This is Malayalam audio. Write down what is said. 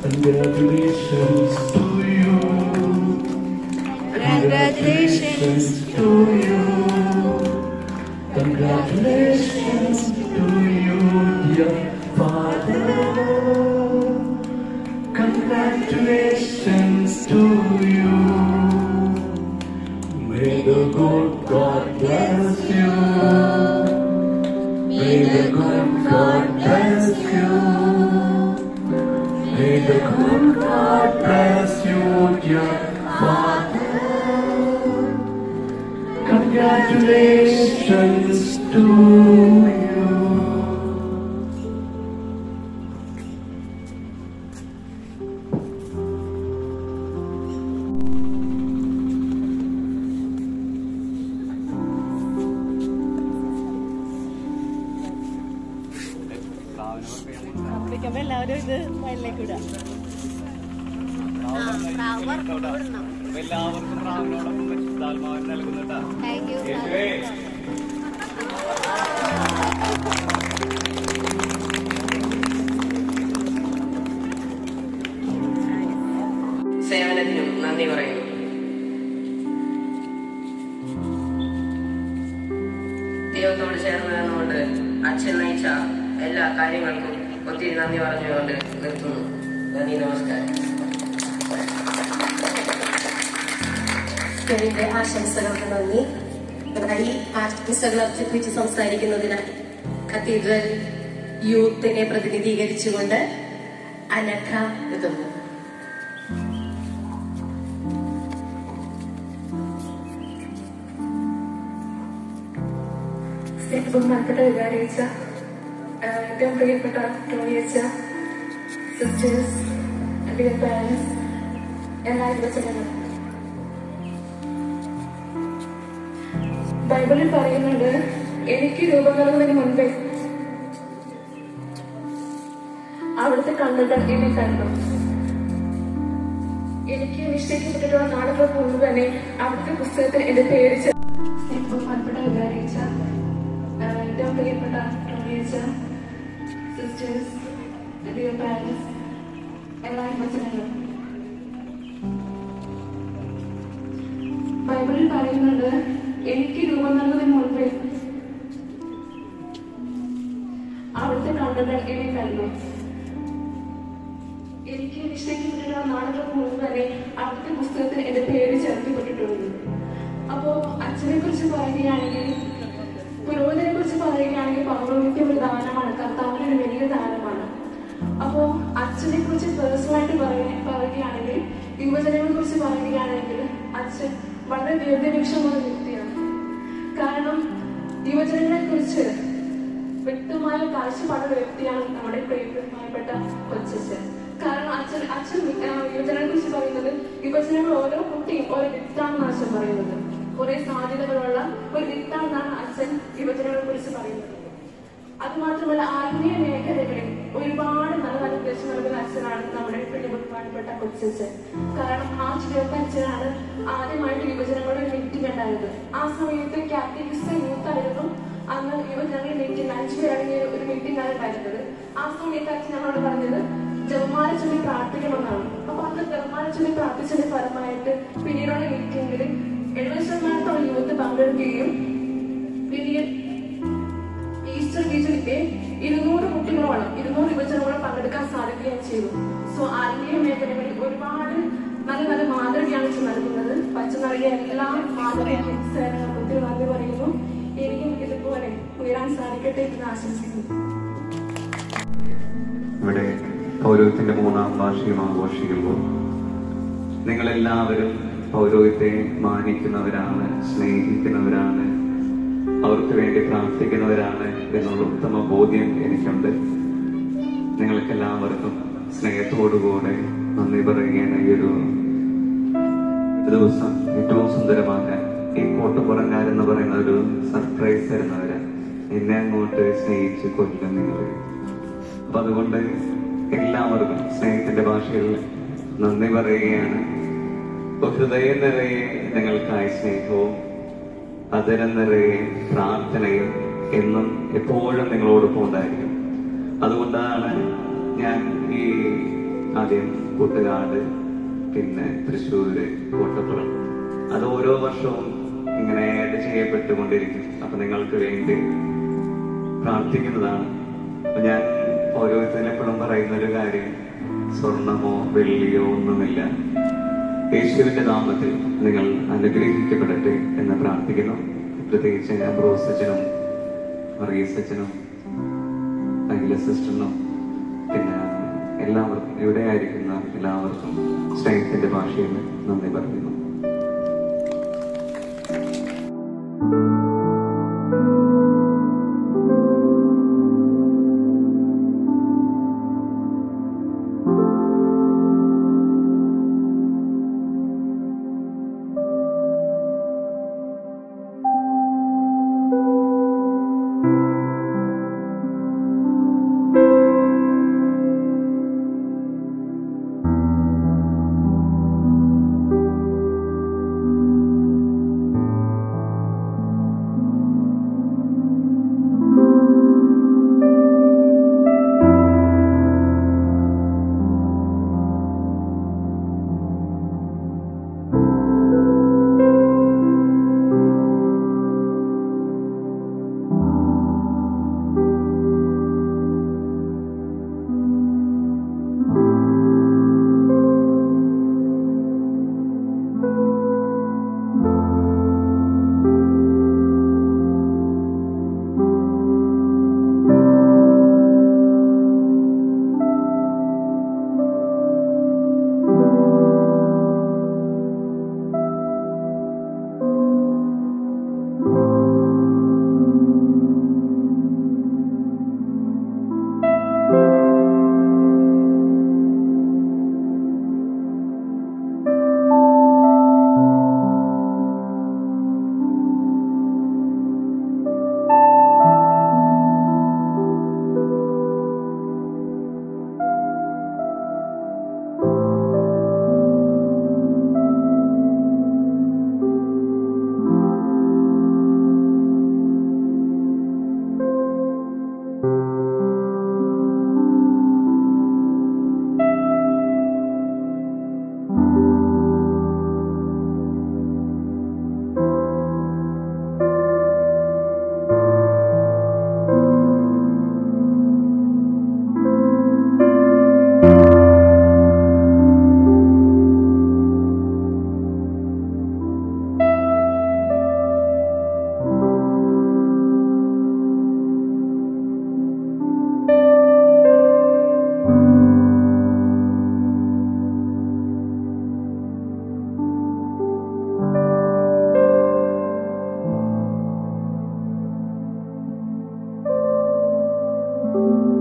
Congratulations to you. Congratulations to you. Congratulations to you, dear father. Congratulations to you. May the good God bless you. May the good God bless you. May the good God bless you, dear Father. Congratulations to you. അപ്പിക്കുമ്പോ എല്ലാവരും ഇത് വയലിലേക്ക് വിടാം എല്ലാവർക്കും പ്രാവിനോടൊപ്പം പരിശുദ്ധാത്മാവിന് നൽകുന്നുട്ടാ താങ്ക് യു യേശുവേ സേവനത്തിനും നന്ദി പറയുന്നു ദൈവത്തോട് ചേർന്ന് നിന്നുകൊണ്ട് അച്ഛൻ നയിച്ച എല്ലാ കാര്യങ്ങൾക്കും ഒത്തിരി നന്ദി പറഞ്ഞുകൊണ്ട് നിർത്തുന്നു നന്ദി നമസ്കാരം കവിന്റെ ആശംസകൾക്ക് നന്ദി ഈ ആശംസകൾ അർപ്പിച്ച് സംസാരിക്കുന്നതിനായി കത്തീഡ്രൽ യൂത്തിനെ പ്രതിനിധീകരിച്ചുകൊണ്ട് അനഘ എത്തുന്നു ബഹുമാനപ്പെട്ട വികാരിയച്ച ഏറ്റവും പ്രിയപ്പെട്ട ടോണിയച്ച സിസ്റ്റേഴ്സ് ഡിയർ പാരൻസ് എല്ലാ യുവജനങ്ങളും ബൈബിളിൽ പറയുന്നുണ്ട് എനിക്ക് രൂപം നൽകുന്നതിന് മുൻപേ അവിടുത്തെ കണ്ണുകൾ എന്നെ കണ്ടു എനിക്ക് നിശ്ചയിക്കപ്പെട്ടിട്ടുള്ള നാളുകൾക്ക് മുമ്പ് തന്നെ അവിടുത്തെ പുസ്തകത്തിൽ എന്റെ പേര് ചേ- ബഹുമാനപ്പെട്ട വികാരിച്ച ഏറ്റവും പ്രിയപ്പെട്ട ടോണിയച്ച സിസ്റ്റേഴ്സ് ഡിയർ പാരൻസ് എല്ലാ യുവജനങ്ങളും ബൈബിളിൽ പറയുന്നുണ്ട് എനിക്ക് രൂപം നൽകുന്നതിന് മുൻപേ അവിടുത്തെ കണ്ണുകൾ എന്നെ കണ്ടു എനിക്ക് നിശ്ചയിക്കപ്പെട്ടിട്ടുള്ള നാളുകൾക്ക് മുൻപ് തന്നെ അവിടുത്തെ പുസ്തകത്തിൽ എന്റെ പേര് ചേർക്കപ്പെട്ടിട്ടുണ്ട് അപ്പോ അച്ഛനെ കുറിച്ച് പറയുകയാണെങ്കിൽ പുരോഹിതനെ കുറിച്ച് പറയുകയാണെങ്കിൽ പൗരോഹിത്യം ഒരു ദാനമാണ് കർത്താവിന് ഒരു വലിയ ദാനമാണ് അപ്പോ അച്ഛനെ കുറിച്ച് പേഴ്സണലായിട്ട് പറയുക പറയുകയാണെങ്കിൽ യുവജനങ്ങളെ കുറിച്ച് പറയുകയാണെങ്കിൽ അച്ഛൻ വളരെ ദീർഘവീക്ഷമുള്ള വ്യക്തിയാണ് കാരണം യുവജനങ്ങളെ കുറിച്ച് വ്യക്തമായ കാഴ്ചപ്പാടുള്ള വ്യക്തിയാണ് നമ്മുടെ പ്രിയപ്പെട്ട കൊച്ചച്ഛൻ കാരണം അച്ഛൻ അച്ഛൻ ആ, യുവജനങ്ങളെ കുറിച്ച് പറയുന്നത് യുവജനങ്ങൾ ഓരോ കുട്ടിയും ഓരോ വിത്താണെന്ന് അച്ഛൻ പറയുന്നത് കുറെ സാധ്യതകളുള്ള ഒരു വിത്താണെന്നാണ് അച്ഛൻ യുവജനങ്ങളെ കുറിച്ച് പറയുന്നത് അത് മാത്രമല്ല ആത്മീയ മേഖലകളിൽ ഒരുപാട് നല്ല നല്ല നിർദ്ദേശം നൽകുന്ന അച്ഛനാണ് നമ്മുടെ പിന്നെ ബഹുമാനപ്പെട്ട കൊച്ചച്ഛൻ കാരണം ആ ചുരുക്ക അച്ഛനാണ് ആദ്യമായിട്ട് യുവജനങ്ങളുടെ ഒരു മീറ്റിംഗ് ഉണ്ടായത് ആ സമയത്ത് കാത്തലിക്സ് യൂത്ത് ആയിരുന്നു അന്ന് യുവജനങ്ങളുടെ മീറ്റിംഗ് അഞ്ചു പേരടങ്ങിയ ഒരു മീറ്റിംഗ് ആണ് ഉണ്ടായിരുന്നത് ആ സമയത്ത് അച്ഛൻ ഞങ്ങളോട് പറഞ്ഞത് ജപമാല ചൊല്ലി പ്രാർത്ഥിക്കണമെന്നാണ് അപ്പൊ അന്ന് ജപമാല ചൊല്ലി പ്രാർത്ഥിച്ചതിന്റെ ഫലമായിട്ട് പിന്നീടുള്ള മീറ്റിംഗിൽ എഴുപത് ശതമാനത്തോളം യൂത്ത് പങ്കെടുക്കുകയും പിന്നീട് ഈസ്റ്റർ ബീച്ചിലെ ഇരുന്നൂറ് കുട്ടികളോളം ഇരുന്നൂറ് യുവജനങ്ങളോളം പങ്കെടുക്കാൻ സാധിക്കുകയും ചെയ്തു സോ ആത്മീയ മേഖലകളിൽ ഒരുപാട് നല്ല നല്ല മാതൃകയാണ് ഇത് നൽകുന്നത് പച്ച നൽകിയ എല്ലാ മാതൃകയും സേവനങ്ങൾക്കും ഒത്തിരി നന്ദി പറയുന്നു എനിക്കും ഇതുപോലെ ഉയരാൻ സാധിക്കട്ടെ എന്ന് ആശംസിക്കുന്നു ഇവിടെ പൗരോഹിത്യത്തിന്റെ മൂന്നാം വാർഷികം ആഘോഷിക്കുമ്പോൾ നിങ്ങളെല്ലാവരും പൗരോഹിത്തെ മാനിക്കുന്നവരാണ് സ്നേഹിക്കുന്നവരാണ് അവർക്ക് വേണ്ടി പ്രാർത്ഥിക്കുന്നവരാണ് എന്നുള്ള ഉത്തമ ബോധ്യം എനിക്കുണ്ട് നിങ്ങൾക്ക് എല്ലാവർക്കും സ്നേഹത്തോടുകൂടെ നന്ദി പറയുകയാണ് ഈ ഒരു ദിവസം ഏറ്റവും സുന്ദരമായ ഈ കോട്ടുപുറങ്കാരെന്ന് പറയുന്ന ഒരു സർപ്രൈസ് തരുന്നവര് എന്നെ അങ്ങോട്ട് സ്നേഹിച്ച് കൊല്ലും നിങ്ങൾ അപ്പൊ അതുകൊണ്ട് എല്ലാവർക്കും സ്നേഹത്തിന്റെ ഭാഷയിൽ നന്ദി പറയുകയാണ് അപ്പൊ ഹൃദയം നിറയെ നിങ്ങൾക്കായി സ്നേഹവും അതരം നിറയെ പ്രാർത്ഥനയും എന്നും എപ്പോഴും നിങ്ങളോടൊപ്പം ഉണ്ടായിരിക്കും അതുകൊണ്ടാണ് ഞാൻ ഈ ആദ്യം കൂട്ടുകാട് പിന്നെ തൃശ്ശൂര് കോട്ടപ്പുറം അത് ഓരോ വർഷവും ഇങ്ങനെ ആഡ് ചെയ്യപ്പെട്ടുകൊണ്ടിരിക്കും അപ്പൊ നിങ്ങൾക്ക് വേണ്ടി പ്രാർത്ഥിക്കുന്നതാണ് അപ്പൊ ഞാൻ ഓരോരുത്തരും എപ്പോഴും പറയുന്ന ഒരു കാര്യം സ്വർണമോ വെള്ളിയോ ഒന്നുമില്ല യേശുവിന്റെ നാമത്തിൽ നിങ്ങൾ അനുഗ്രഹിക്കപ്പെടട്ടെ എന്ന് പ്രാർത്ഥിക്കുന്നു പ്രത്യേകിച്ച് ഞാൻ ബ്രോസ് അച്ഛനും മറിയസ് അച്ഛനും അഖില സിസ്റ്ററിനും പിന്നെ എല്ലാവർക്കും ഇവിടെ ആയിരിക്കുന്ന എല്ലാവർക്കും സ്നേഹത്തിന്റെ ഭാഷയിൽ നന്ദി പറയുന്നു Thank